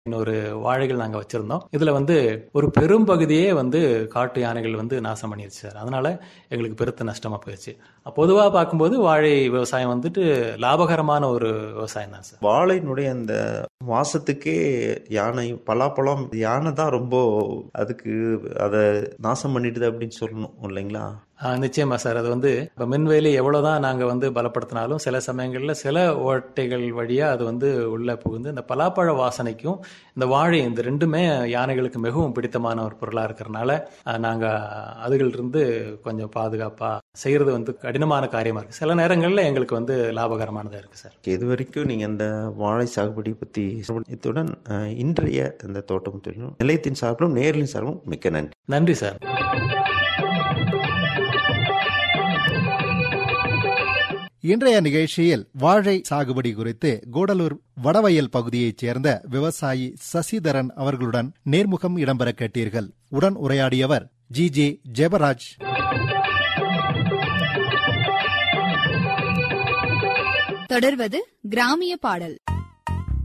இன்னொரு வாழைகள் நாங்க வச்சிருந்தோம் இதுல வந்து ஒரு பெரும் பகுதியே வந்து காட்டு யானைகள் வந்து நாசம் பண்ணிருச்சு சார் அதனால எங்களுக்கு பெருத்த நஷ்டமா போயிடுச்சு பொதுவா பார்க்கும்போது வாழை விவசாயம் வந்துட்டு லாபகரமான ஒரு விவசாயம் தான் சார் வாழையினுடைய அந்த வாசத்துக்கே யானை பலாப்பழம் யானை தான் ரொம்ப அதுக்கு அதை நாசம் பண்ணிடுது அப்படின்னு சொல்லணும் இல்லைங்களா ஆஹ் நிச்சயமா சார் அது வந்து இப்போ மின்வேலி எவ்வளவுதான் நாங்க வந்து பலப்படுத்தினாலும் சில சமயங்கள்ல சில ஓட்டைகள் வழியா அது வந்து உள்ள புகுந்து இந்த பலாப்பழ வாசனைக்கும் இந்த வாழை இந்த ரெண்டுமே யானைகளுக்கு மிகவும் பிடித்தமான ஒரு பொருளா இருக்கிறனால ஆஹ் நாங்க அதுகளிருந்து கொஞ்சம் பாதுகாப்பா செய்யறது வந்து கடினமான காரியமா இருக்கு சில நேரங்கள்ல எங்களுக்கு வந்து லாபகரமானதா இருக்கு சார் இது வரைக்கும் நீங்க அந்த வாழை சாகுபடி பத்தி இத்துடன் அஹ், இன்றைய இந்த தோட்டம் தொழிலும் நிலையத்தின் சார்பிலும் நேரின் சார்பிலும் மிக்க நன்றி நன்றி சார் இன்றைய நிகழ்ச்சியில் வாழை சாகுபடி குறித்து கூடலூர் வடவயல் பகுதியைச் சேர்ந்த விவசாயி சசிதரன் அவர்களுடன் நேர்முகம் இடம்பெற கேட்டீர்கள் உடன் உரையாடியவர் ஜி ஜே ஜெபராஜ் தொடர்வது கிராமிய பாடல்